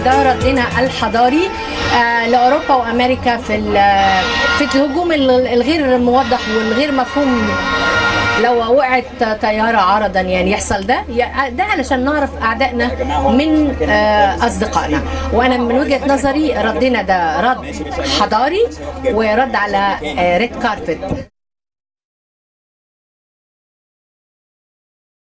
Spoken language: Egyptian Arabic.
وده ردنا الحضاري آه، لاوروبا وامريكا في ال- في الهجوم ال- الغير موضح والغير مفهوم لو وقعت طيارة عرضا يعني يحصل ده يا- ده علشان نعرف أعدائنا من آه، أصدقائنا وأنا من وجهة نظري ردنا ده رد حضاري ورد على ريد كاربت